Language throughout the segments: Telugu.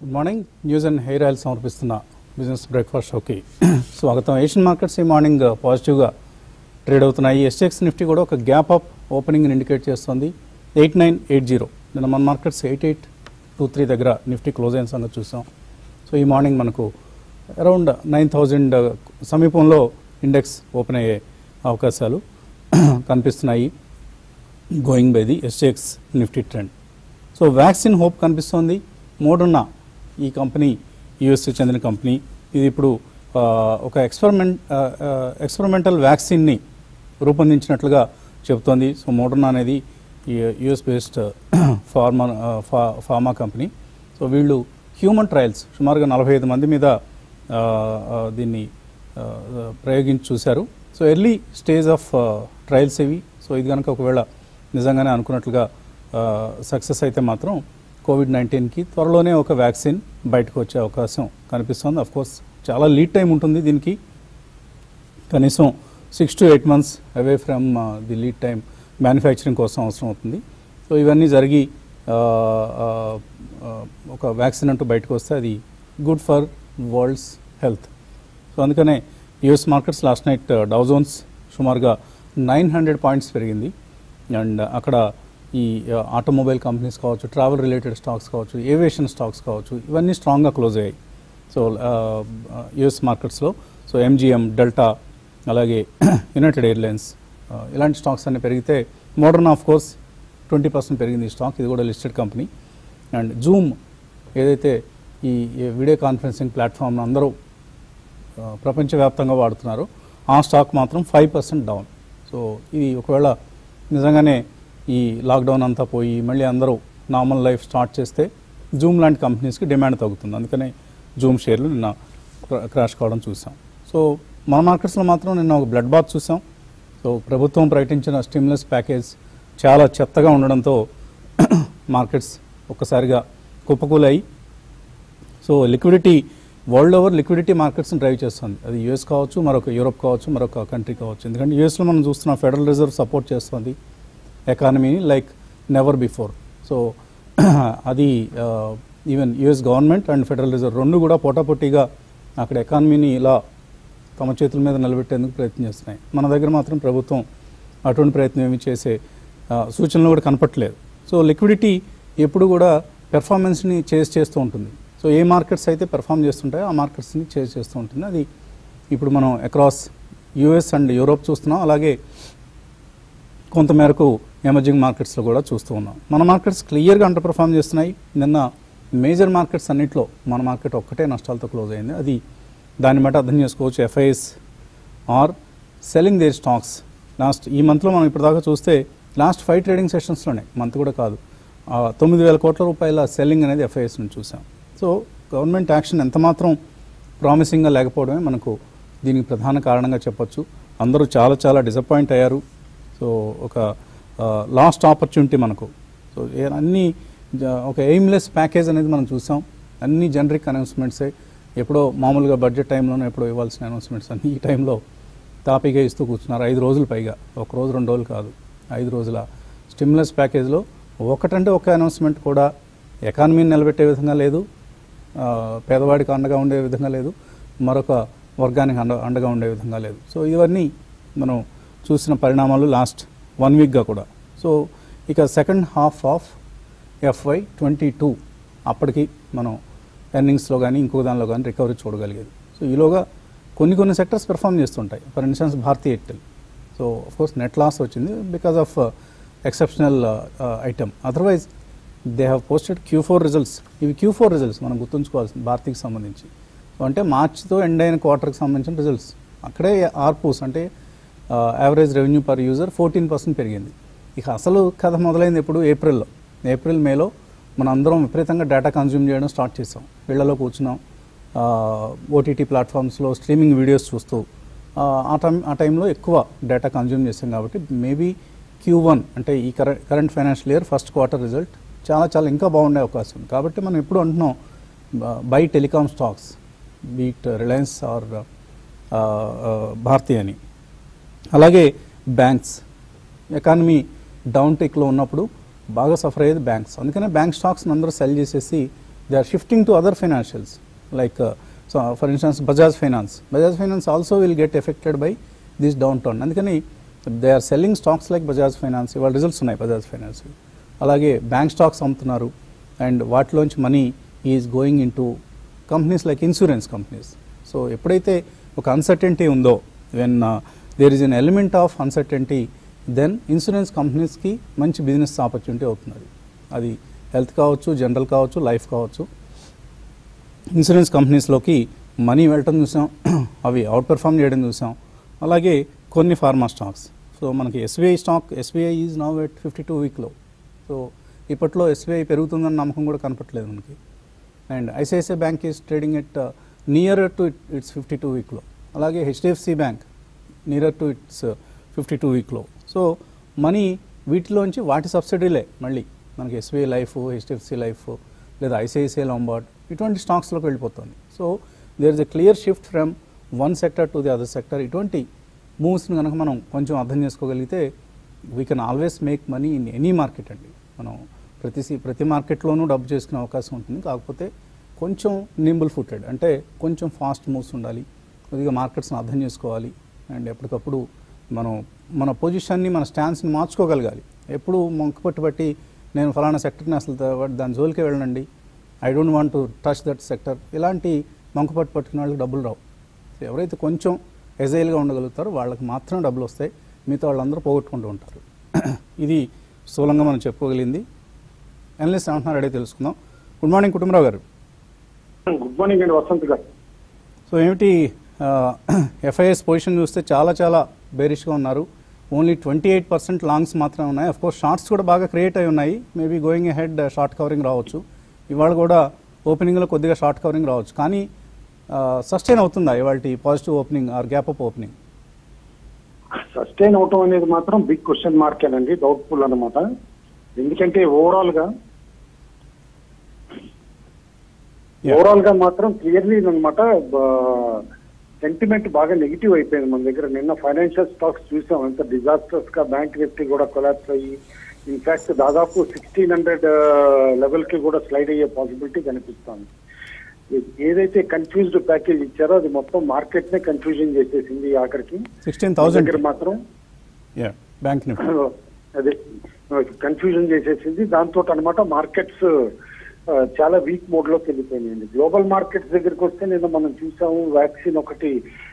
Good morning news and hair oil సమర్పిస్తున్న బిజినెస్ బ్రేక్ఫాస్ట్ షోకి స్వాగతం ఏషియన్ మార్కెట్స్ ఈ మార్నింగ్ పాజిటివ్గా ట్రేడ్ అవుతున్నాయి ఎస్ఎక్స్ నిఫ్టీ కూడా ఒక గ్యాప్ అప్ ఓపెనింగ్ ఇండికేట్ చేస్తుంది ఎయిట్ నైన్ ఎయిట్ జీరో నిన్న మన markets eight eight two three దగ్గర నిఫ్టీ క్లోజ్ అయిన సంగతి చూసాం సో ఈ మార్నింగ్ మనకు అరౌండ్ నైన్ థౌజండ్ సమీపంలో ఇండెక్స్ ఓపెన్ అయ్యే అవకాశాలు కనిపిస్తున్నాయి going by the SGX Nifty trend so vaccine hope కనిపిస్తోంది మోడర్నా ఈ కంపెనీ యుఎస్కి చెందిన కంపెనీ ఇది ఇప్పుడు ఆ, ఒక ఎక్స్పెరిమెంట్ ఎక్స్పెరిమెంటల్ వ్యాక్సిన్ని రూపొందించినట్లుగా చెబుతోంది సో మోడర్నా అనేది యుఎస్ బేస్డ్ ఫార్మా ఫా- ఫార్మా కంపెనీ సో వీళ్ళు హ్యూమన్ ట్రయల్స్ సుమారుగా నలభై ఐదు మంది మీద ఆ, ఆ, దీన్ని ఆ, ప్రయోగించి చూశారు so early stage of trials ఇవి సో ఇది కనుక ఒకవేళ నిజంగానే అనుకున్నట్లుగా సక్సెస్ అయితే మాత్రం కోవిడ్ నైన్టీన్కి త్వరలోనే ఒక వ్యాక్సిన్ బయటకు వచ్చే అవకాశం కనిపిస్తుంది అఫ్ కోర్స్ చాలా లీడ్ టైం ఉంటుంది దీనికి కనీసం six to eight months away from the lead time manufacturing కోసం అవసరం అవుతుంది సో ఇవన్నీ జరిగి ఆ, ఆ, ఆ, ఒక వ్యాక్సిన్ అంటూ బయటకు వస్తే అది good for world's health so అందుకనే US markets last night Dow Jones సుమారుగా నైన్ హండ్రెడ్ పాయింట్స్ పెరిగింది అండ్ అక్కడ ఈ ఆటోమొబైల్ కంపెనీస్ కావచ్చు ట్రావెల్ రిలేటెడ్ స్టాక్స్ కావచ్చు ఏవియేషన్ స్టాక్స్ కావచ్చు ఇవన్నీ స్ట్రాంగ్గా క్లోజ్ అయ్యాయి సో యుఎస్ మార్కెట్స్లో సో ఎంజిఎం డెల్టా అలాగే యునైటెడ్ ఎయిర్లైన్స్ ఇలాంటి స్టాక్స్ అన్ని పెరిగితే Moderna of course twenty percent పెరిగింది ఈ స్టాక్ ఇది కూడా లిస్టెడ్ కంపెనీ అండ్ జూమ్ ఏదైతే ఈ ఈ వీడియో కాన్ఫరెన్సింగ్ ప్లాట్ఫామ్ను అందరూ ఆ, ప్రపంచవ్యాప్తంగా వాడుతున్నారు ఆ స్టాక్ మాత్రం ఫైవ్ పర్సెంట్ డౌన్ సో ఇది ఒకవేళ నిజంగానే ఈ లాక్డౌన్ అంతా పోయి మళ్ళీ అందరూ నార్మల్ లైఫ్ స్టార్ట్ చేస్తే జూమ్ లాంటి కంపెనీస్కి డిమాండ్ తగ్గుతుంది అందుకనే జూమ్ షేర్లు నిన్న క్రా- క్రాష్ కావడం చూసాం సో మన మార్కెట్స్లో మాత్రం నిన్న ఒక బ్లడ్ బాత్ చూసాం సో ప్రభుత్వం ప్రకటించిన స్టిమ్యులస్ ప్యాకేజ్ చాలా చెత్తగా ఉండడంతో మార్కెట్స్ ఒక్కసారిగా కుప్పకూలాయి so liquidity world over liquidity మార్కెట్స్ని డ్రైవ్ చేస్తుంది అది యూఎస్ కావచ్చు మరొక యూరోప్ కావచ్చు మరొక కంట్రీ కావచ్చు ఎందుకంటే యూఎస్లో మనం చూస్తున్న ఫెడరల్ రిజర్వ్ సపోర్ట్ చేస్తుంది ఎకానమీని లైక్ నెవర్ బిఫోర్ సో అది even US government and Federal Reserve రెండు కూడా పోటాపోటీగా అక్కడ ఎకానమీని ఇలా తమ చేతుల మీద నిలబెట్టేందుకు ప్రయత్నం చేస్తున్నాయి మన దగ్గర మాత్రం ప్రభుత్వం అటువంటి ప్రయత్నం ఏమి చేసే ఆ, సూచనలు కూడా కనపట్లేదు సో లిక్విడిటీ ఎప్పుడు కూడా పెర్ఫార్మెన్స్ని చేజ్ చేస్తూ ఉంటుంది సో ఏ మార్కెట్స్ అయితే పెర్ఫామ్ చేస్తుంటాయో ఆ మార్కెట్స్ని చేజ్ చేస్తూ ఉంటుంది అది ఇప్పుడు మనం అక్రాస్ యుఎస్ అండ్ యూరోప్ చూస్తున్నాం అలాగే కొంతమేరకు ఎమర్జింగ్ మార్కెట్స్లో కూడా చూస్తూ ఉన్నాం మన మార్కెట్స్ క్లియర్గా అండర్ పర్ఫామ్ చేస్తున్నాయి నిన్న మేజర్ మార్కెట్స్ అన్నింటిలో మన మార్కెట్ ఒక్కటే నష్టాలతో క్లోజ్ అయింది అది దాన్ని బట్టి అర్థం చేసుకోవచ్చు FIs are selling their stocks last ఈ మంత్లో మనం ఇప్పటిదాకా చూస్తే లాస్ట్ ఫైవ్ ట్రేడింగ్ సెషన్స్లోనే మంత్ కూడా కాదు ఆ, తొమ్మిది వేల కోట్ల రూపాయల సెల్లింగ్ అనేది ఎఫ్ఐఎస్ నుంచి చూసాం సో గవర్నమెంట్ యాక్షన్ ఎంత మాత్రం ప్రామిసింగ్గా లేకపోవడమే మనకు దీనికి ప్రధాన కారణంగా చెప్పొచ్చు అందరూ చాలా చాలా డిసప్పాయింట్ అయ్యారు సో ఒక లాస్ట్ ఆపర్చునిటీ మనకు సో ఏ- అన్ని జ- ఒక ఎయిమ్లెస్ ప్యాకేజ్ అనేది మనం చూసాం అన్ని జనరిక్ అనౌన్స్మెంట్సే ఎప్పుడో మామూలుగా బడ్జెట్ టైంలోనే ఎప్పుడో ఇవ్వాల్సిన అనౌన్స్మెంట్స్ అన్ని ఈ టైంలో తాపీగా ఇస్తూ కూర్చున్నారు ఐదు రోజులు పైగా ఒక రోజు రెండు రోజులు కాదు ఐదు రోజుల స్టిమ్యులస్ ప్యాకేజ్లో ఒకటంటే ఒక అనౌన్స్మెంట్ కూడా ఎకానమీని నిలబెట్టే విధంగా లేదు ఆ, పేదవాడికి అండగా ఉండే విధంగా లేదు మరొక వర్గానికి అండ అండగా ఉండే విధంగా లేదు సో ఇవన్నీ మనం చూసిన పరిణామాలు లాస్ట్ వన్ వీక్గా కూడా సో ఇక second half of FY twenty two అప్పటికి మనం ఎర్నింగ్స్లో కానీ ఇంకో దానిలో కానీ రికవరీ చూడగలిగేది సో ఈలోగా కొన్ని కొన్ని సెక్టర్స్ పెర్ఫామ్ చేస్తుంటాయి for instance Bharti Airtel so course net loss వచ్చింది because of exceptional item otherwise they have posted Q four results ఇవి క్యూ ఫోర్ రిజల్ట్స్ మనం గుర్తుంచుకోవాల్సింది భారతీకి సంబంధించి సో అంటే మార్చితో ఎండ్ అయిన క్వార్టర్కి సంబంధించిన రిజల్ట్స్ అక్కడే ఆర్పూస్ అంటే average revenue per user fourteen percent పెరిగింది ఇక అసలు కథ మొదలైంది ఎప్పుడు ఏప్రిల్లో ఏప్రిల్ మేలో మన అందరం విపరీతంగా డేటా కన్జ్యూమ్ చేయడం స్టార్ట్ చేసాం ఇళ్లలో కూర్చున్నాం ఓటీటీ ప్లాట్ఫామ్స్లో స్ట్రీమింగ్ వీడియోస్ చూస్తూ ఆ, ఆ టైం ఆ టైంలో ఎక్కువ డేటా కన్జ్యూమ్ చేసాం కాబట్టి మేబీ క్యూ వన్ అంటే ఈ కరె current financial year first quarter result చాలా చాలా ఇంకా బాగుండే అవకాశం ఉంది కాబట్టి మనం ఎప్పుడు అంటున్నాం buy telecom stocks beat Reliance or Bharti అని అలాగే బ్యాంక్స్ ఎకానమీ డౌన్ టెక్లో ఉన్నప్పుడు బాగా సఫర్ అయ్యేది బ్యాంక్స్ అందుకనే బ్యాంక్ స్టాక్స్ని అందరూ సెల్ చేసేసి they are shifting to other financials like uh, so for instance bajaj finance bajaj finance also will get affected by this downturn అందుకని they are selling stocks like Bajaj Finance ఇవాళ రిజల్ట్స్ ఉన్నాయి బజాజ్ ఫైనాన్స్ అలాగే బ్యాంక్ స్టాక్స్ అమ్ముతున్నారు అండ్ వాటిలోంచి money is going in to companies like insurance companies so ఎప్పుడైతే ఒక అన్సర్టెంటీ ఉందో when there is an element of uncertainty then insurance కంపెనీస్కి మంచి బిజినెస్ ఆపర్చునిటీ అవుతుంది అది హెల్త్ కావచ్చు జనరల్ కావచ్చు లైఫ్ కావచ్చు ఇన్సూరెన్స్ కంపెనీస్లోకి మనీ వెళ్ళటం చూసాం అవి అవుట్ పెర్ఫామ్ చేయడం చూసాం అలాగే కొన్ని ఫార్మా స్టాక్స్ సో మనకి SBI stock SBI is now at fifty two week low so ఇప్పట్లో ఎస్బీఐ పెరుగుతుందన్న నమ్మకం కూడా కనపట్లేదు మనకి and ICICI Bank is trading at near to its fifty two week low అలాగే HDFC Bank near to its fifty two week low so money వీటిలోంచి వాటి సబ్సిడీలే మళ్ళీ మనకి ఎస్బీఐ లైఫ్ హెచ్డిఎఫ్సి లైఫ్ లేదా ఐసిఐసిఐ లాంబార్డ్ ఇటువంటి స్టాక్స్లోకి వెళ్ళిపోతుంది so there is a clear shift from one sector to the other sector ఇటువంటి మూవ్స్ని కనుక మనం కొంచెం అర్థం చేసుకోగలిగితే we can always make money in any market అండి మనం ప్రతి సి- ప్రతి మార్కెట్లోనూ డబ్బు చేసుకునే అవకాశం ఉంటుంది కాకపోతే కొంచెం నింబుల్ ఫుటెడ్ అంటే కొంచెం ఫాస్ట్ మూవ్స్ ఉండాలి కొద్దిగా మార్కెట్స్ని అర్థం చేసుకోవాలి అండ్ ఎప్పటికప్పుడు మనం మన పొజిషన్ని మన స్టాన్స్ని మార్చుకోగలగాలి ఎప్పుడు మొంక పట్టు బట్టి నేను ఫలానా సెక్టర్ని అసలు దా- దాని జోలికే వెళ్ళండి I don't want to touch that sector ఇలాంటి మొంక పట్టు పట్టుకునే వాళ్ళకి డబ్బులు రావు సో ఎవరైతే కొంచెం ఎజైల్గా ఉండగలుగుతారో వాళ్ళకి మాత్రం డబ్బులు వస్తాయి మిగతా వాళ్ళందరూ పోగొట్టుకుంటూ ఉంటారు ఇది స్థూలంగా మనం చెప్పుకోగలిగింది అనలిస్ట్ ఏమంటున్నారు అడిగి తెలుసుకుందాం గుడ్ మార్నింగ్ కుటుంబరావు గారు గుడ్ మార్నింగ్ అండి వసంత్ గారు సో ఏమిటి ఎఫ్ఐఎస్ పొజిషన్ చూస్తే చాలా చాలా బేరిష్గా ఉన్నారు only twenty eight percent longs మాత్రమే ఉన్నాయి అఫ్ కోర్స్ షార్ట్స్ కూడా బాగా క్రియేట్ అయి ఉన్నాయి maybe going head short covering రావచ్చు ఇవాళ కూడా ఓపెనింగ్లో కొద్దిగా షార్ట్ కవరింగ్ రావచ్చు కానీ సస్టైన్ అవుతుందా ఇవాళ positive opening or gap up opening sustain అవటం అనేది మాత్రం బిగ్ క్వశ్చన్ మార్క్ అండి డౌట్ఫుల్ అన్నమాట ఎందుకంటే ఓవరాల్ గా Yeah. ఓవరాల్ గా మాత్రం క్లియర్లీ అనమాట సెంటిమెంట్ బాగా నెగిటివ్ అయిపోయింది మన దగ్గర నిన్న ఫైనాన్షియల్ స్టాక్స్ చూసాం ఎంత డిజాస్టర్స్ గా బ్యాంక్ నిఫ్టీ కూడా కొలాప్స్ అయ్యి ఇన్ఫాక్ట్ దాదాపు సిక్స్టీన్ హండ్రెడ్ లెవెల్ కి కూడా స్లైడ్ అయ్యే పాసిబిలిటీ కనిపిస్తుంది ఏదైతే కన్ఫ్యూజ్డ్ ప్యాకేజ్ ఇచ్చారో అది మొత్తం మార్కెట్ నే కన్ఫ్యూజన్ చేసేసింది ఆఖరికి సిక్స్టీన్ మన థౌసండ్ దగ్గర మాత్రం బ్యాంక్ నిఫ్టీ అదే కన్ఫ్యూజన్ చేసేసింది దాంతో అనమాట మార్కెట్స్ చాలా వీక్ మోడ్ లోకి వెళ్ళిపోయినాయండి గ్లోబల్ మార్కెట్స్ దగ్గరికి వస్తే నిన్న మనం చూసాము వ్యాక్సిన్ ఒకటి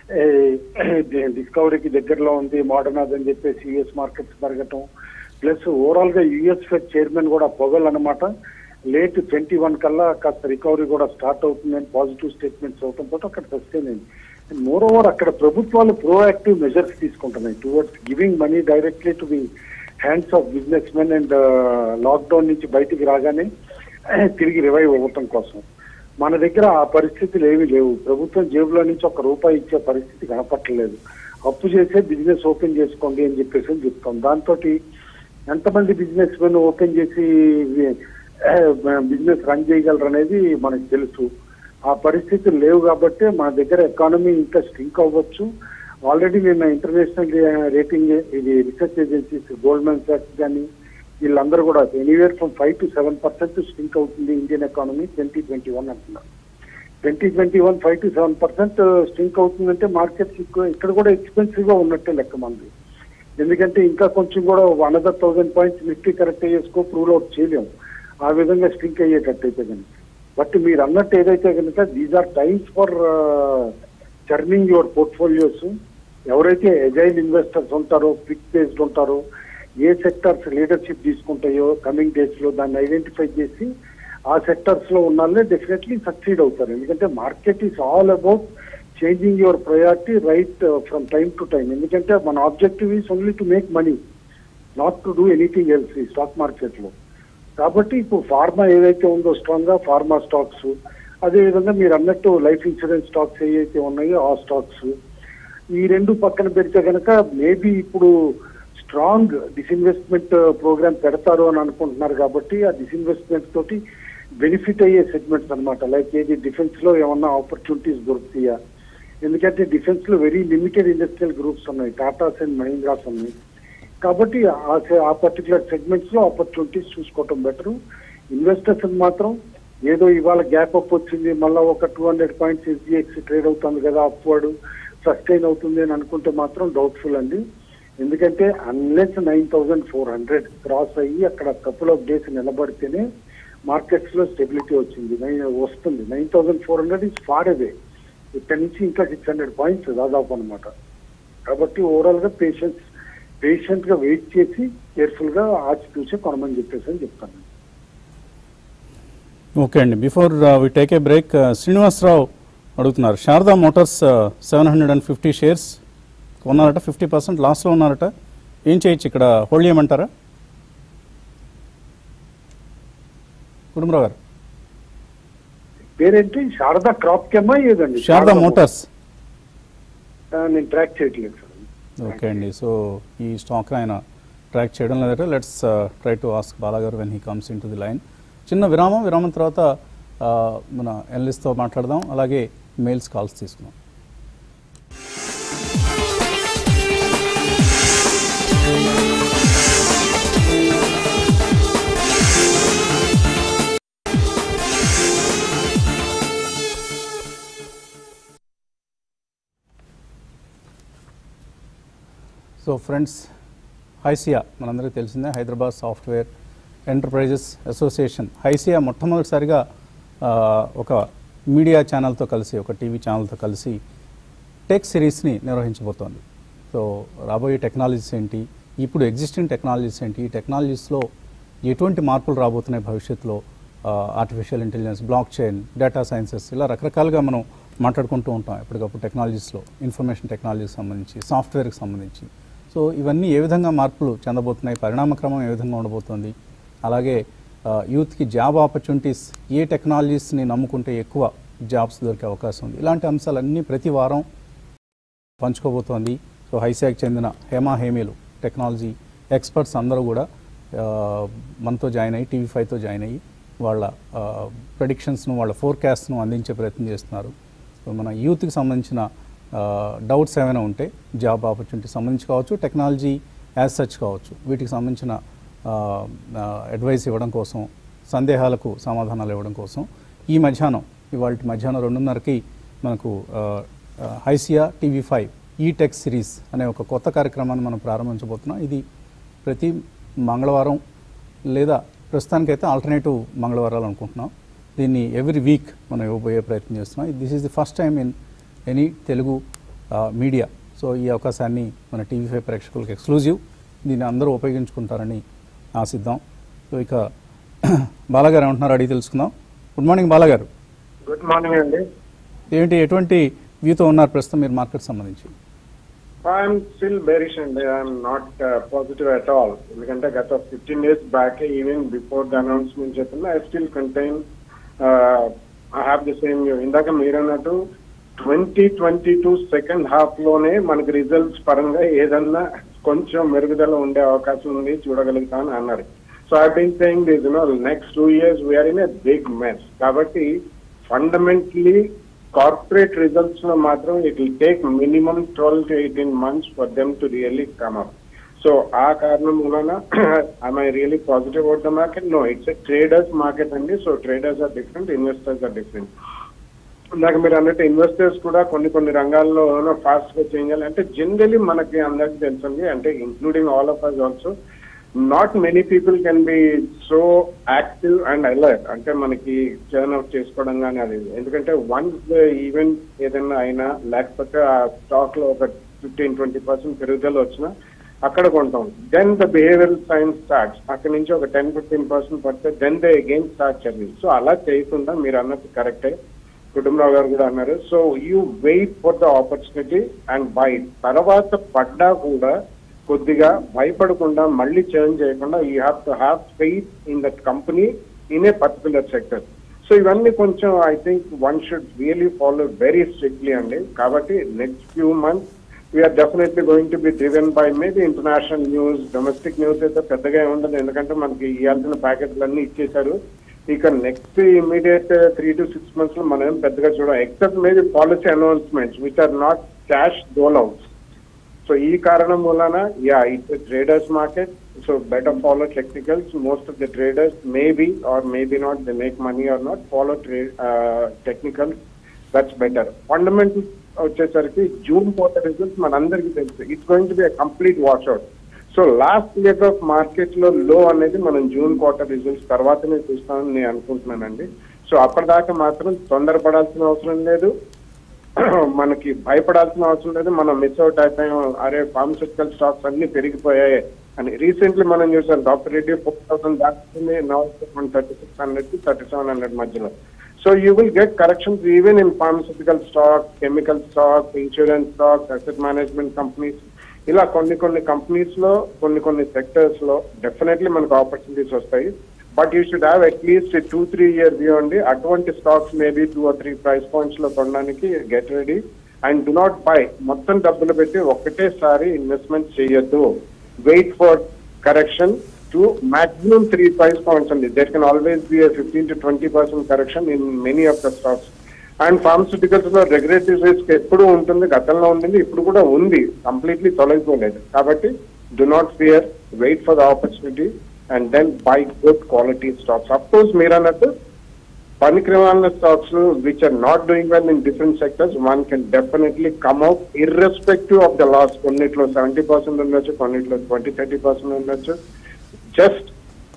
డిస్కవరీకి దగ్గరలో ఉంది మోడర్నాజ్ అని చెప్పేసి యుఎస్ మార్కెట్స్ పెరగటం ప్లస్ ఓవరాల్ గా యుఎస్ ఫెడ్ చైర్మన్ కూడా పొగలు అనమాట లేట్ ట్వంటీ వన్ కల్లా కాస్త రికవరీ కూడా స్టార్ట్ అవుతుందని పాజిటివ్ స్టేట్మెంట్స్ అవడంతో అక్కడ సస్టైన్ అయింది మోర్ ఓవర్ అక్కడ ప్రభుత్వాలు ప్రోయాక్టివ్ మెజర్స్ తీసుకుంటున్నాయి towards giving money directly to the hands of businessmen and lockdown నుంచి బయటికి రాగానే తిరిగి రివైవ్ అవ్వటం కోసం మన దగ్గర ఆ పరిస్థితులు ఏమీ లేవు ప్రభుత్వం జేబులో నుంచి ఒక రూపాయి ఇచ్చే పరిస్థితి కనపట్టలేదు అప్పు చేసే బిజినెస్ ఓపెన్ చేసుకోండి అని చెప్పేసి అని చెప్తాం దాంతో ఎంతమంది బిజినెస్ మెన్ ఓపెన్ చేసి బిజినెస్ రన్ చేయగలరు అనేది మనకు తెలుసు ఆ పరిస్థితులు లేవు కాబట్టి మన దగ్గర ఎకానమీ ఇంకా స్ట్రింక్ అవ్వచ్చు ఆల్రెడీ నిన్న ఇంటర్నేషనల్ రేటింగ్ ఇది రీసెర్చ్ ఏజెన్సీస్ గోల్డ్మెన్ సాక్స్ కానీ వీళ్ళందరూ కూడా anywhere from five to seven percent shrink అవుతుంది Indian economy twenty twenty one అంటున్నారు twenty twenty one five to seven percent shrink అవుతుందంటే మార్కెట్స్ ఇక్కడ కూడా ఎక్స్పెన్సివ్ గా ఉన్నట్టే లెక్క మనది ఎందుకంటే ఇంకా కొంచెం కూడా one other thousand points Nifty correct అయ్యే స్కోప్ రూల్ అవుట్ చేయలేము ఆ విధంగా స్ట్రింక్ అయ్యేటట్టు అయితే కనుక బట్ మీరు అన్నట్టు ఏదైతే కనుక these are times for turning your portfolios ఎవరైతే ఎజైల్ ఇన్వెస్టర్స్ ఉంటారో క్విక్ బేస్డ్ ఉంటారో ఏ సెక్టర్స్ లీడర్షిప్ తీసుకుంటాయో కమింగ్ డేస్ లో దాన్ని ఐడెంటిఫై చేసి ఆ సెక్టర్స్ లో ఉన్న వాళ్ళే డెఫినెట్లీ సక్సీడ్ అవుతారు ఎందుకంటే market is all about changing your priority right from time to time ఎందుకంటే మన objective is only to make money not to do anything else ఈ స్టాక్ మార్కెట్ లో కాబట్టి ఇప్పుడు ఫార్మా ఏదైతే ఉందో స్ట్రాంగ్ గా ఫార్మా స్టాక్స్ అదే విధంగా మీరు అన్నట్టు లైఫ్ ఇన్సూరెన్స్ స్టాక్స్ ఏవైతే ఉన్నాయో ఆ స్టాక్స్ ఈ రెండు పక్కన పెడితే కనుక మేబీ ఇప్పుడు స్ట్రాంగ్ డిస్ఇన్వెస్ట్మెంట్ ప్రోగ్రామ్ పెడతారు అని అనుకుంటున్నారు కాబట్టి ఆ డిస్ఇన్వెస్ట్మెంట్ తోటి బెనిఫిట్ అయ్యే సెగ్మెంట్స్ అన్నమాట లైక్ ఏది డిఫెన్స్ లో ఏమన్నా ఆపర్చునిటీస్ దొరుకుతాయా ఎందుకంటే డిఫెన్స్ లో వెరీ లిమిటెడ్ ఇండస్ట్రియల్ గ్రూప్స్ ఉన్నాయి టాటాస్ అండ్ మహీంద్రాస్ ఉన్నాయి కాబట్టి ఆ సె- ఆ పర్టికులర్ సెగ్మెంట్స్ లో ఆపర్చునిటీస్ చూసుకోవటం బెటర్ ఇన్వెస్టర్స్ మాత్రం ఏదో ఇవాళ గ్యాప్ అప్ వచ్చింది మళ్ళీ ఒక two hundred points SGX trade అవుతుంది కదా అప్వర్డ్ సస్టైన్ అవుతుంది అని అనుకుంటే మాత్రం డౌట్ఫుల్ అండి ఎందుకంటే unless nine thousand four hundred cross అయ్యి అక్కడ కపుల్ ఆఫ్ డేస్ నిలబడితేనే మార్కెట్స్ లో స్టెబిలిటీ వచ్చింది నైన్ వస్తుంది nine thousand four hundred is far away ఇక్కడ నుంచి ఇంకా సిక్స్ హండ్రెడ్ పాయింట్స్ దాదాపు అనమాట కాబట్టి ఓవరాల్ గా పేషెన్స్ పేషెంట్ గా వెయిట్ చేసి కేర్ఫుల్ గా ఆచి చూసి కొనమని చెప్పేసి అని చెప్తాను ఓకే అండి before we take a break Srinivasarao అడుగుతున్నారు Sharda motors seven hundred and fifty shares కొన్నారట ఫిఫ్టీ పర్సెంట్ లాస్లో ఉన్నారట ఏం చేయొచ్చు ఇక్కడ హోల్డ్ చేయమంటారా కుటుంబరావు గారు పేరేంటి శారదా క్రాప్ కెమ్మా ఏదండి శారదా మోటార్స్ ఆ, నేను ట్రాక్ చేయట్లేదు సార్ ఓకే అండి సో ఈ స్టాక్ ఆయన ట్రాక్ చేయడం లేదట లెట్స్ ట్రై టు ఆస్క్ బాలాగారు when he comes in to the line చిన్న విరామం విరామం తర్వాత ఆ, మన ఎనలిస్ట్తో మాట్లాడదాం అలాగే మెయిల్స్ కాల్స్ తీసుకుందాం సో ఫ్రెండ్స్ హైసియా మనందరికీ తెలిసిందే Hyderabad software enterprises association HYSEA మొట్టమొదటిసారిగా ఆ, ఒక మీడియా ఛానల్తో కలిసి ఒక టీవీ ఛానల్తో కలిసి టెక్ సిరీస్ని నిర్వహించబోతోంది సో రాబోయే టెక్నాలజీస్ ఏంటి ఇప్పుడు ఎగ్జిస్టింగ్ టెక్నాలజీస్ ఏంటి ఈ టెక్నాలజీస్లో ఎటువంటి మార్పులు రాబోతున్నాయి భవిష్యత్తులో artificial intelligence blockchain data sciences ఇలా రకరకాలుగా మనం మాట్లాడుకుంటూ ఉంటాం ఎప్పటికప్పుడు టెక్నాలజీస్లో ఇన్ఫర్మేషన్ టెక్నాలజీకి సంబంధించి సాఫ్ట్వేర్కి సంబంధించి సో ఇవన్నీ ఏ విధంగా మార్పులు చెందబోతున్నాయి పరిణామక్రమం ఏ విధంగా ఉండబోతోంది అలాగే ఆ, యూత్కి జాబ్ ఆపర్చునిటీస్ ఏ టెక్నాలజీస్ని నమ్ముకుంటే ఎక్కువ జాబ్స్ దొరికే అవకాశం ఉంది ఇలాంటి అంశాలన్నీ ప్రతి వారం పంచుకోబోతోంది సో హైశాక్ చెందిన హేమా హేమీలు టెక్నాలజీ ఎక్స్పర్ట్స్ అందరూ కూడా ఆ, మనతో జాయిన్ అయ్యి టీవీ ఫైవ్తో జాయిన్ అయ్యి వాళ్ళ ప్రెడిక్షన్స్ను వాళ్ళ ఫోర్కాస్ట్ను అందించే ప్రయత్నం చేస్తున్నారు సో మన యూత్కి సంబంధించిన డౌట్స్ ఏమైనా ఉంటే జాబ్ ఆపర్చునిటీ సంబంధించి కావచ్చు టెక్నాలజీ యాజ్ సచ్ కావచ్చు వీటికి సంబంధించిన అడ్వైస్ ఇవ్వడం కోసం సందేహాలకు సమాధానాలు ఇవ్వడం కోసం ఈ మధ్యాహ్నం ఇవాళ మధ్యాహ్నం రెండున్నరకి మనకు ఆ, ఆ, హైసియా టీవీ ఫైవ్ ఈ టెక్ సిరీస్ అనే ఒక కొత్త కార్యక్రమాన్ని మనం ప్రారంభించబోతున్నాం ఇది ప్రతి మంగళవారం లేదా ప్రస్తుతానికైతే ఆల్టర్నేటివ్ మంగళవారాలు అనుకుంటున్నాం దీన్ని ఎవ్రీ వీక్ మనం ఇవ్వబోయే ప్రయత్నం చేస్తున్నాం this is the first time in any Telugu media so ఈ అవకాశాన్ని మన టీవీ ఫైవ్ ప్రేక్షకులకు ఎక్స్క్లూజివ్ దీన్ని అందరూ ఉపయోగించుకుంటారని ఆశిద్దాం సో ఇక బాలాగారు ఏమంటున్నారు అడిగి తెలుసుకుందాం గుడ్ మార్నింగ్ బాలాగారు గుడ్ మార్నింగ్ అండి ఏంటి ఎటువంటి వ్యూతో ఉన్నారు ప్రస్తుతం మీరు మార్కెట్ సంబంధించి ఐఎమ్ స్టిల్ బెరిష్ అండి I'm not positive at all ఎందుకంటే గత fifteen days back even before the announcement చెప్పింది I still contain I have the same view ఇందాక మీరు అన్నట్టు twenty twenty two second half లోనే మనకి రిజల్ట్స్ పరంగా ఏదన్నా కొంచెం మెరుగుదల ఉండే అవకాశం ఉంది చూడగలుగుతా అని అన్నారు so I been saying this no next two years we are in a big mess కాబట్టి ఫండమెంటలీ కార్పొరేట్ రిజల్ట్స్ లో మాత్రం it will take minimum twelve to eighteen months for them to really come up so ఆ కారణం వలన I'm I really positive out the market no it's a traders market అండి so traders are different investors are different ఇందాక మీరు అన్నట్టు ఇన్వెస్టర్స్ కూడా కొన్ని కొన్ని రంగాల్లో ఫాస్ట్ గా చేంజ్ చేయాలి అంటే జనరలీ మనకి అందరికి తెలుసండి అంటే including all of us also not many people can be so active and alert అంటే మనకి టర్న్ అవుట్ చేసుకోవడం కానీ అది ఎందుకంటే వన్స్ ఈవెంట్ ఏదైనా అయినా లేకపోతే ఆ స్టాక్ లో ఒక ఫిఫ్టీన్ ట్వంటీ పర్సెంట్ పెరుగుదల వచ్చినా అక్కడ కొంటాం then the behavioural science starts అక్కడ నుంచి ఒక టెన్ ఫిఫ్టీన్ పర్సెంట్ పడితే దెన్ దే అగైన్ స్టార్ట్ చదివి సో అలా చేయకుండా మీరు అన్నట్టు కరెక్టే కుటుంబరావు గారు కూడా అన్నారు so you wait for the opportunity and buy తర్వాత పడ్డా కూడా కొద్దిగా భయపడకుండా మళ్ళీ చేంజ్ చేయకుండా you have to have faith in that company in a particular sector so ఇవన్నీ కొంచెం I think one should really follow very strictly అండి కాబట్టి next few months we are definitely going to be driven by maybe international news domestic news అయితే పెద్దగా ఏం ఉండదు ఎందుకంటే మనకి ఇవ్వాల్సిన ప్యాకెట్లు అన్ని ఇచ్చేశారు ఇక next immediate three to six months లో మనం ఏం పెద్దగా చూడం except maybe policy announcements which are not cash dole outs so ఈ కారణం వలన yeah it's traders market so better follow technicals most of the traders maybe or maybe not they make money or not follow trade technicals that's better fundamental వచ్చేసరికి జూన్ క్వార్టర్ రిజల్ట్స్ మనందరికీ తెలుసు it's going to be complete washout so last leg of market లో లో అనేది మనం జూన్ క్వార్టర్ రిజల్ట్స్ తర్వాతనే చూస్తామని నేను అనుకుంటున్నానండి సో అప్పటిదాకా మాత్రం తొందరపడాల్సిన అవసరం లేదు మనకి భయపడాల్సిన అవసరం లేదు మనం మిస్ అవుట్ అయిపోయాం అరే ఫార్మస్యూటికల్ స్టాక్స్ అన్ని పెరిగిపోయాయి అని రీసెంట్లీ మనం చూసాం డాక్టర్ రెడ్డి ఫోర్ థౌసండ్ దాటుతుంది వన్ థర్టీ సిక్స్ హండ్రెడ్ కి థర్టీ సెవెన్ హండ్రెడ్ మధ్యలో so you will get corrections even in pharmaceutical stock chemical stock insurance stock asset management companies ఇలా కొన్ని కొన్ని కంపెనీస్ లో కొన్ని కొన్ని సెక్టర్స్ లో డెఫినెట్లీ మనకు ఆపర్చునిటీస్ వస్తాయి but you should have at least two three year view అండి అటువంటి stocks maybe two or three price points లో కొనడానికి get ready and do not buy మొత్తం డబ్బులు పెట్టి ఒకటేసారి ఇన్వెస్ట్మెంట్ చేయొద్దు wait for correction to maximum three price points అండి that can always be fifteen to twenty percent correction in many of the stocks and pharmaceuticals లో రెగ్యులేటరీ రిస్క్ ఎప్పుడు ఉంటుంది గతంలో ఉండింది ఇప్పుడు కూడా ఉంది కంప్లీట్లీ తొలగిపోలేదు కాబట్టి do not fear wait for the opportunity and then buy good quality stocks of course మీరు అన్నట్టు పనికిరమాలిన stocks which are not doing well in different sectors one can definitely come out irrespective of the loss కొన్నిట్లో సెవెంటీ పర్సెంట్ ఉండొచ్చు కొన్నిట్లో ట్వంటీ థర్టీ పర్సెంట్ ఉండొచ్చు just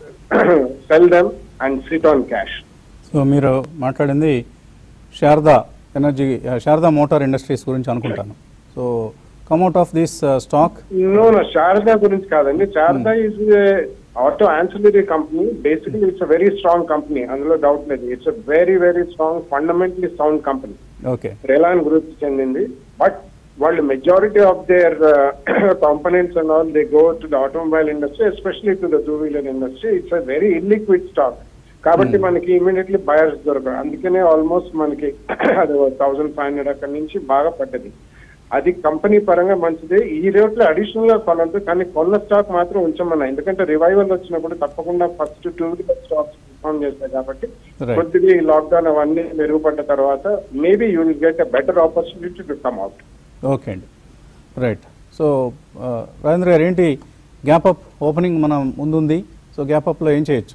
sell them and sit on cash so మీరు మాట్లాడింది Sharda energy Sharda motor industries గురించి అనుకుంటాను so come out of this stock no no Sharda గురించి కాదండి Sharda is auto ancillary company basically it's very strong company అందులో డౌట్ లేదు it's very very strong fundamentally sound company okay Reliance group చెందింది బట్ వాళ్ళు majority of their components and all they go to the automobile industry especially to the two wheeler industry it's a very illiquid stock కాబట్టి Hmm. మనకి ఇమీడియట్లీ బయర్స్ దొరకదు అందుకనే ఆల్మోస్ట్ మనకి అది థౌసండ్ ఫైవ్ హండ్రెడ్ అక్కడి నుంచి బాగా పడ్డది అది కంపెనీ పరంగా మంచిదే ఈ రేట్లో అడిషనల్ గా కొనద్దు కానీ కొన్న స్టాక్ మాత్రం ఉంచమన్నా ఎందుకంటే రివైవల్ వచ్చినప్పుడు తప్పకుండా first two wheeler stocks perform చేస్తాయి కాబట్టి Right. కొద్దిగా ఈ లాక్డౌన్ అవన్నీ మెరుగుపడ్డ తర్వాత maybe you will get a better opportunity to come out okay అండి రైట్ సో రాజేంద్ర గారు ఏంటి గ్యాప్ అప్ ఓపెనింగ్ మన ముందుంది సో గ్యాప్ అప్లో ఏం చేయొచ్చు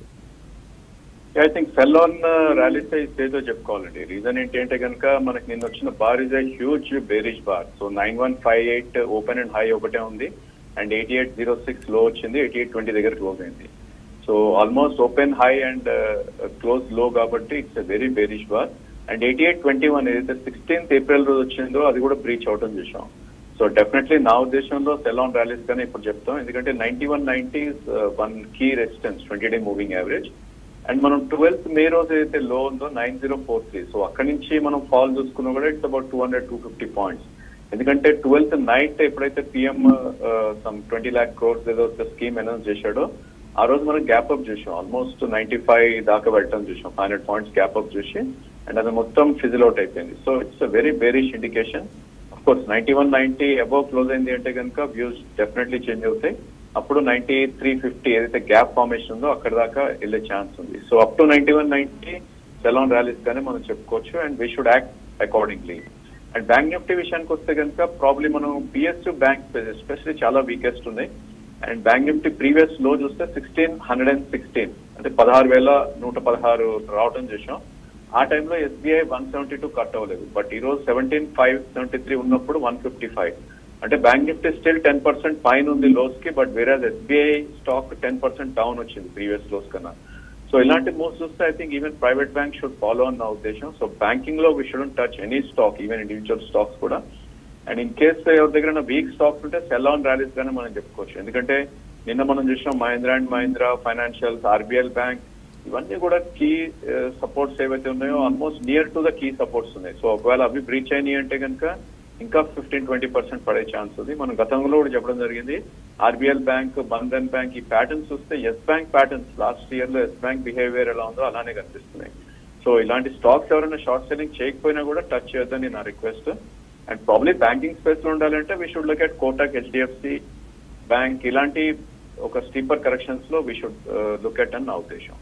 I think sell on rallies ఏదో చెప్పుకోవాలండి రీజన్ ఏంటి అంటే కనుక మనకి నిన్న వచ్చిన bar is a huge bearish bar so nine one five eight open and high ఒకటే ఉంది and eighty eight zero six low వచ్చింది ఎయిటీ ఎయిట్ ట్వంటీ దగ్గర క్లోజ్ అయింది so almost open high and close low కాబట్టి it's a very bearish bar and eighty eight twenty one ఏదైతే సిక్స్టీన్త్ ఏప్రిల్ రోజు వచ్చిందో అది కూడా బ్రీచ్ అవటం చూసాం సో డెఫినెట్లీ నా ఉద్దేశంలో సెల్ ఆన్ ర్యాలీస్ గానే ఇప్పుడు చెప్తాం ఎందుకంటే ninety one ninety one key resistance twenty day moving average and మనం ట్వెల్త్ మే రోజు ఏదైతే లో ఉందో nine zero four three so అక్కడి నుంచి మనం ఫాల్ చూసుకున్నా కూడా it's about two hundred two fifty points ఎందుకంటే ట్వెల్త్ నైట్ ఎప్పుడైతే PM some twenty lakh crores ఏదో స్కీమ్ అనౌన్స్ చేశాడో ఆ రోజు మనం గ్యాప్ అప్ చూసాం ఆల్మోస్ట్ నైన్టీ ఫైవ్ దాకా వెళ్ళటం చూసాం five hundred points gap up చూసి అండ్ అది మొత్తం ఫిజిల్ అవుట్ అయిపోయింది so it's a very bearish indication of course ninety one ninety above close అయింది అంటే కనుక వ్యూస్ డెఫినెట్లీ చేంజ్ అవుతాయి అప్పుడు నైన్టీ త్రీ ఫిఫ్టీ ఏదైతే గ్యాప్ ఫార్మేషన్ ఉందో అక్కడ దాకా వెళ్ళే ఛాన్స్ ఉంది so up to ninety one ninety sell on rallies గానే మనం చెప్పుకోవచ్చు and we should act accordingly and bank Nifty విషయానికి వస్తే కనుక ప్రాబ్లీ మనం పిఎస్యు బ్యాంక్ ఎస్పెషల్లీ చాలా వీకెస్ట్ ఉన్నాయి and bank Nifty previous low చూస్తే సిక్స్టీన్ హండ్రెడ్ అండ్ సిక్స్టీన్ అంటే పదహారు వేల నూట పదహారు రావడం చూసాం ఆ టైంలో SBI one seventy two cut అవ్వలేదు బట్ ఈ రోజు సెవెంటీన్ ఫైవ్ సెవెంటీ త్రీ ఉన్నప్పుడు వన్ ఫిఫ్టీ ఫైవ్ అంటే bank Nifty still ten percent పైన ఉంది లోస్ కి బట్ వేరే SBI stock ten percent down వచ్చింది ప్రీవియస్ లోస్ కన్నా సో ఇలాంటి మూవ్స్ చూస్తే I think even private bank should follow అన్న ఉద్దేశం సో బ్యాంకింగ్ లో we shouldn't touch any stock even individual stocks కూడా అండ్ ఇన్ కేస్ ఎవరి దగ్గర వీక్ స్టాక్స్ ఉంటే సెల్ ఆన్ ర్యాలీస్ గానే మనం చెప్పుకోవచ్చు ఎందుకంటే నిన్న మనం చూసినాం Mahindra and Mahindra financials RBL bank ఇవన్నీ కూడా కీ సపోర్ట్స్ ఏవైతే ఉన్నాయో almost near to the key supports ఉన్నాయి సో ఒకవేళ అవి బ్రీచ్ అయినాయి అంటే కనుక ఇంకా ఫిఫ్టీన్ ట్వంటీ పర్సెంట్ పడే ఛాన్స్ ఉంది మనం గతంలో కూడా చెప్పడం జరిగింది ఆర్బీఎల్ బ్యాంక్ బంధన్ బ్యాంక్ ఈ ప్యాటర్న్స్ చూస్తే yes bank patterns last year లో ఎస్ బ్యాంక్ బిహేవియర్ ఎలా ఉందో అలానే కనిపిస్తున్నాయి సో ఇలాంటి స్టాక్స్ ఎవరైనా షార్ట్ సెల్లింగ్ చేయకపోయినా కూడా టచ్ చేయొద్దని నా request and probably banking space లో ఉండాలంటే we should look at Kotak HDFC bank ఇలాంటి ఒక స్టీపర్ కరెక్షన్స్ లో వీ షుడ్ లుక్ అట్ అని నా ఉద్దేశం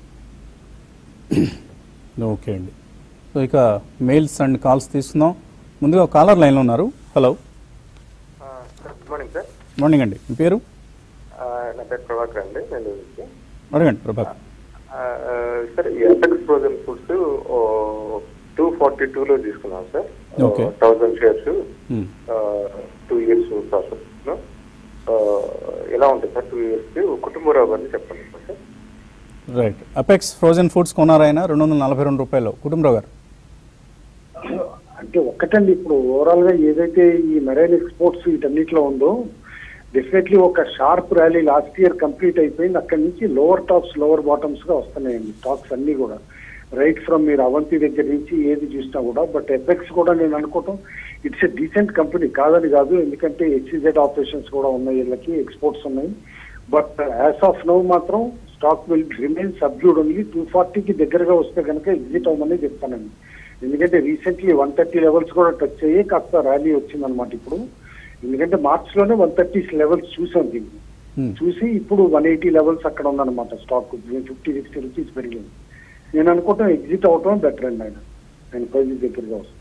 ఓకే అండి సో ఇక మెయిల్స్ అండ్ కాల్స్ తీసుకుందాం ముందుగా కాలర్ లైన్లో ఉన్నారు hello good morning sir morning అండి మీ పేరు ఆ, నా పేరు ప్రభాకర్ అండి నెల్లూరు నుంచి అడగండి ప్రభాకర్ ఆ, ఆ, సార్ ఈ apex frozen foods two forty టూలో తీసుకున్నాం sir Okay. Thousand shares Hmm. Two years process లో ఎలా ఉంటుంది సార్ టూ ఇయర్స్ కుటుంబరావు గారిని చెప్పండి sir right apex frozen foods కొన్నారు ఆయన రెండు వందల నలభై రెండు రూపాయలు కుటుంబరావు గారు అంటే ఒక్కటండి ఇప్పుడు ఓవరాల్ గా ఏదైతే ఈ మెరైన్ ఎక్స్పోర్ట్స్ వీటన్నిటిలో ఉందో డెఫినెట్లీ ఒక sharp rally last year complete అయిపోయింది అక్కడి నుంచి లోవర్ టాప్స్ లోవర్ బాటమ్స్ గా వస్తున్నాయండి స్టాక్స్ అన్ని కూడా రైట్ ఫ్రమ్ మీరు అవంతి దగ్గర నుంచి ఏది చూసినా కూడా బట్ ఎఫెక్స్ కూడా నేను అనుకోవటం ఇట్స్ ఎ డీసెంట్ కంపెనీ కాదని కాదు ఎందుకంటే హెచ్సిజెడ్ ఆపరేషన్స్ కూడా ఉన్నాయి వీళ్ళకి ఎక్స్పోర్ట్స్ ఉన్నాయి బట్ యాజ్ ఆఫ్ నౌ మాత్రం stock will remain subdued only two ఫార్టీకి దగ్గరగా వస్తే కనుక ఎగ్జిట్ అవ్వమని చెప్తానండి ఎందుకంటే రీసెంట్లీ వన్ థర్టీ లెవెల్స్ కూడా టచ్ అయ్యి కాస్త ర్యాలీ వచ్చిందనమాట ఇప్పుడు ఎందుకంటే మార్చ్ లోనే వన్ థర్టీ లెవెల్స్ చూసాం దీన్ని Hmm. చూసి ఇప్పుడు వన్ ఎయిటీ లెవెల్స్ అక్కడ ఉందన్నమాట స్టాక్ ఫిఫ్టీ సిక్స్టీ రూపీస్ పెరిగింది నేను అనుకుంటాం ఎగ్జిట్ అవటం బెటర్ అండి ఆయన ఆయన ప్రైజ్ దగ్గరగా వస్తుంది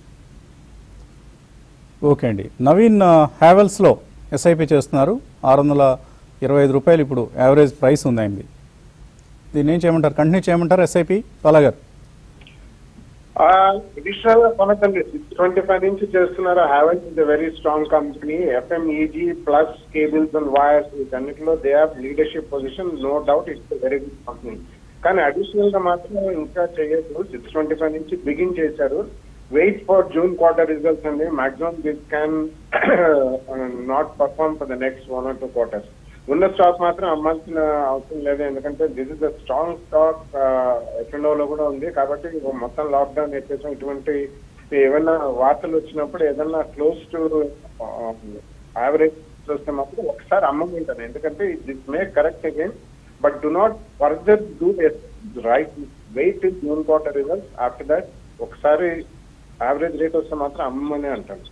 ఓకే అండి నవీన్ ఆ, హ్యావెల్స్లో ఎస్ఐపి చేస్తున్నారు ఆరు వందల ఇరవై ఐదు రూపాయలు ఇప్పుడు యావరేజ్ ప్రైస్ ఉంది ఆయనది దీన్ని ఏం చేయమంటారు కంటిన్యూ చేయమంటారు ఎస్ఐపి బాలా గారు అడిషనల్ గా కొనకండి సిక్స్ ట్వంటీ ఫైవ్ నుంచి చేస్తున్నారు Havells is very strong company FMEG plus cables and wires వీటన్నిటిలో they have leadership position no doubt it's very good company కానీ అడిషనల్ గా మాత్రం ఇంకా చేయొద్దు సిక్స్ ట్వంటీ ఫైవ్ నుంచి బిగిన్ చేశారు wait for June quarter results అండి maximum this can not perform for the next one or two quarters ఉన్న స్టాక్ మాత్రం అమ్మాల్సిన అవసరం లేదు ఎందుకంటే this is the strong stock F and O లో కూడా ఉంది కాబట్టి మొత్తం లాక్డౌన్ ఎత్తేసాం ఇటువంటి ఏమైనా వార్తలు వచ్చినప్పుడు ఏదైనా క్లోజ్ టు యావరేజ్ వస్తే మాత్రం ఒకసారి అమ్మకుంటాను ఎందుకంటే this may correct again but do not further do right wait is June quarter results after that ఒకసారి యావరేజ్ రేట్ వస్తే మాత్రం అమ్మమని అంటాను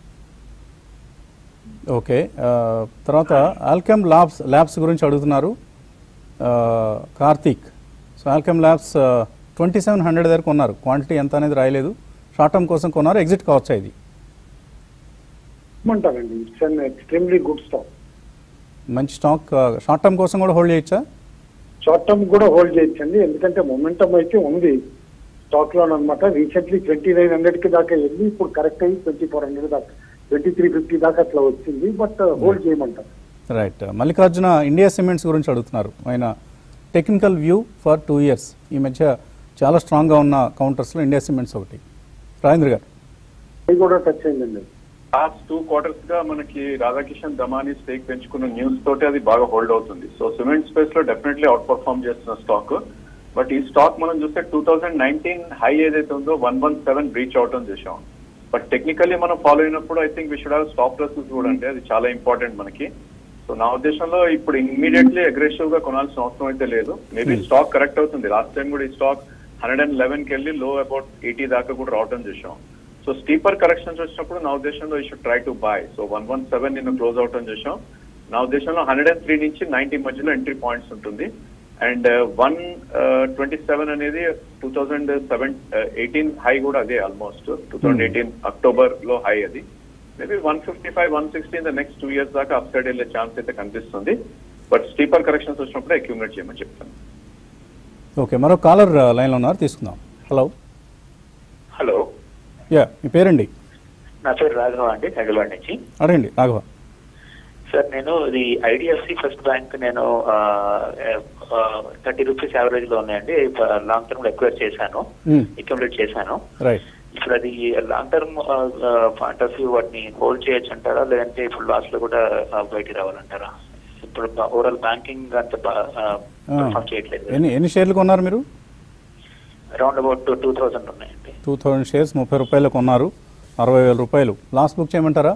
ఓకే ఆ, తర్వాత ఆల్కెమ్ ల్యాబ్స్ ల్యాబ్స్ గురించి అడుగుతున్నారు ఆ, Karthik so Alkem labs twenty seven hundred దగ్గర కొన్నారు క్వాంటిటీ ఎంత అనేది రాయలేదు షార్ట్ టర్మ్ కోసం కొన్నారు ఎగ్జిట్ కావచ్చా ఇది ఏమంటారండి it's an extremely good stock మంచి స్టాక్ షార్ట్ టర్మ్ కోసం కూడా హోల్డ్ చేయొచ్చా షార్ట్ టర్మ్ కూడా హోల్డ్ చేయొచ్చండి ఎందుకంటే మొమెంటం అయితే ఉంది స్టాక్ లో అనమాట రీసెంట్లీ ట్వంటీ నైన్ హండ్రెడ్ కి దాకా వెళ్ళి ఇప్పుడు కరెక్ట్ అయ్యి ట్వంటీ ఫోర్ హండ్రెడ్ దాకా ట్వంటీ త్రీ ఫిఫ్టీ దాకా అట్లా వచ్చింది బట్ హోల్డ్ చేయమంటారు రైట్ మల్లికార్జున ఇండియా సిమెంట్స్ గురించి అడుగుతున్నారు ఆయన technical view for two years ఈ మధ్య చాలా స్ట్రాంగ్గా ఉన్న కౌంటర్స్లో ఇండియా సిమెంట్స్ ఒకటి రాజేంద్ర గారు అది కూడా టచ్ అయిందండి లాస్ట్ టూ క్వార్టర్స్ గా మనకి రాధాకిషన్ దమాని స్టేక్ పెంచుకున్న న్యూస్ తోటి అది బాగా హోల్డ్ అవుతుంది సో సిమెంట్ స్పేస్ లో డెఫినెట్లీ అవుట్ పర్ఫార్మ్ చేస్తున్న స్టాక్ బట్ ఈ స్టాక్ మనం చూస్తే టూ థౌసండ్ నైన్టీన్ హై ఏదైతే ఉందో వన్ వన్ సెవెన్ రీచ్ అవటం చేసాం బట్ టెక్నికల్లీ మనం ఫాలో అయినప్పుడు I think we should have stop losses కూడా అంటే అది చాలా ఇంపార్టెంట్ మనకి సో నా ఉద్దేశంలో ఇప్పుడు ఇమ్మీడియట్లీ అగ్రెసివ్ గా కొనాల్సిన అవసరం అయితే లేదు మేబీ స్టాక్ కరెక్ట్ అవుతుంది లాస్ట్ టైం కూడా ఈ స్టాక్ హండ్రెడ్ అండ్ లెవెన్ కి వెళ్ళి లో అబౌట్ ఎయిటీ దాకా కూడా రావటం చేసాం సో స్టీపర్ కరెక్షన్స్ వచ్చినప్పుడు నా ఉద్దేశంలో ఈ should try to buy so one one seven నిన్న క్లోజ్ అవటం చేసాం నా ఉద్దేశంలో హండ్రెడ్ అండ్ త్రీ నుంచి నైన్టీ మధ్యలో ఎంట్రీ పాయింట్స్ ఉంటుంది అండ్ వన్ ట్వంటీ సెవెన్ అనేది two thousand seven eighteen high కూడా అదే almost two thousand eighteen October లో హై అది maybe one fifty five one sixty in the next two years దాకా అప్ సైడ్ వెళ్ళే ఛాన్స్ అయితే కనిపిస్తుంది బట్ స్టీపర్ కరెక్షన్స్ వచ్చినప్పుడు అక్యూమిలేట్ చేయమని చెప్తాను ఓకే మరో కాలర్ లైన్లో ఉన్నారు తీసుకుందాం హలో హలో యా మీ పేరండి నా పేరు రాఘవ అండి హైదరాబాద్ నుంచి అడగండి రాఘవ సార్ నేను ఇది ఐడిఎఫ్సి ఫస్ట్ బ్యాంక్ నేను థర్టీ రూపీస్ యావరేజ్ లో ఉన్నాయండి లాంగ్ టర్మ్ లో ఎక్వైర్ చేశాను Hmm. అక్యుములేట్ చేశాను రైట్ ఇప్పుడు అది long term point of view వాటిని హోల్డ్ చేయొచ్చు అంటారా లేదంటే ఇప్పుడు లాస్ లో కూడా ఆ, బయటికి రావాలంటారా ఇప్పుడు ఓవరాల్ బ్యాంకింగ్ అంత పర్ఫామ్ చేయట్లేదు ఎన్ని ఎన్ని షేర్లు కొన్నారు మీరు అరౌండ్ అబౌట్ టూ థౌసండ్ ఉన్నాయండి టూ థౌజండ్ షేర్స్ ముప్పై రూపాయలు కొన్నారు అరవై వేల రూపాయలు లాస్ట్ బుక్ చేయమంటారా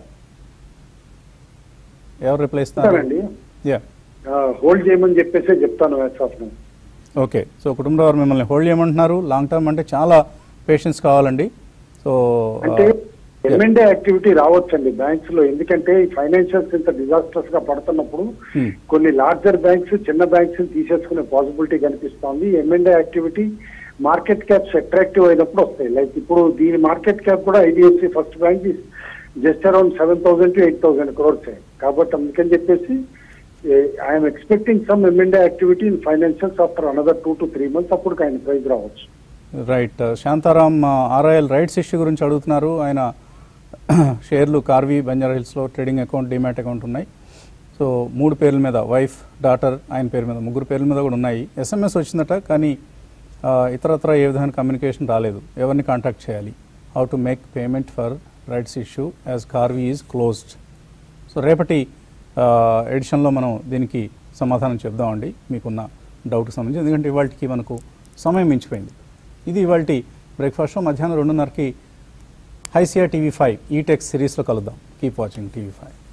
ఎవరు రిప్లై ఇస్తారు చెప్తానండి యా హోల్డ్ చేయమని చెప్పేసి చెప్తాను as of now okay so Kutumbarao గారు మిమ్మల్ని హోల్డ్ చేయమంటున్నారు లాంగ్ టర్మ్ అంటే చాలా పేషెన్స్ కావాలండి సో అంటే ఎంఎండే యాక్టివిటీ రావచ్చండి బ్యాంక్స్ లో ఎందుకంటే ఈ ఫైనాన్షియల్స్ ఇంత డిజాస్టర్స్ గా పడుతున్నప్పుడు Hmm. కొన్ని లార్జర్ బ్యాంక్స్ చిన్న బ్యాంక్స్ తీసేసుకునే పాసిబిలిటీ కనిపిస్తోంది M and A activity market caps attractive అయినప్పుడు వస్తాయి లైక్ ఇప్పుడు దీని మార్కెట్ క్యాప్ కూడా IDFC first bank just around seven thousand to eight thousand crores కాబట్టి అందుకని చెప్పేసి I'm expecting some M and A activity in financials after another two to three months అప్పుడు ఆయన ప్రైజ్ రావచ్చు right Shantaram RIL rights issue గురించి అడుగుతున్నారు ఆయన షేర్లు కార్వి బంజారా హిల్స్లో ట్రేడింగ్ అకౌంట్ డిమాట్ అకౌంట్ ఉన్నాయి సో మూడు పేర్ల మీద వైఫ్ డాటర్ ఆయన పేరు మీద ముగ్గురు పేర్ల మీద కూడా ఉన్నాయి ఎస్ఎంఎస్ వచ్చిందట కానీ ఆ, ఇతరత్ర ఏ విధమైన కమ్యూనికేషన్ రాలేదు ఎవరిని కాంటాక్ట్ చేయాలి how to make payment for rights issue as Karvy is closed so రేపటి ఆ, ఎడిషన్లో మనం దీనికి సమాధానం చెప్దామండి మీకున్న డౌట్కి సంబంధించి ఎందుకంటే ఇవాళకి మనకు సమయం మించిపోయింది ఇది ఇవాళ బ్రేక్ఫాస్ట్ షో మధ్యాహ్నం రెండున్నరకి హైసియా టీవీ ఫైవ్ ఈ టెక్స్ సిరీస్లో కలుద్దాం కీప్ వాచింగ్ టీవీ ఫైవ్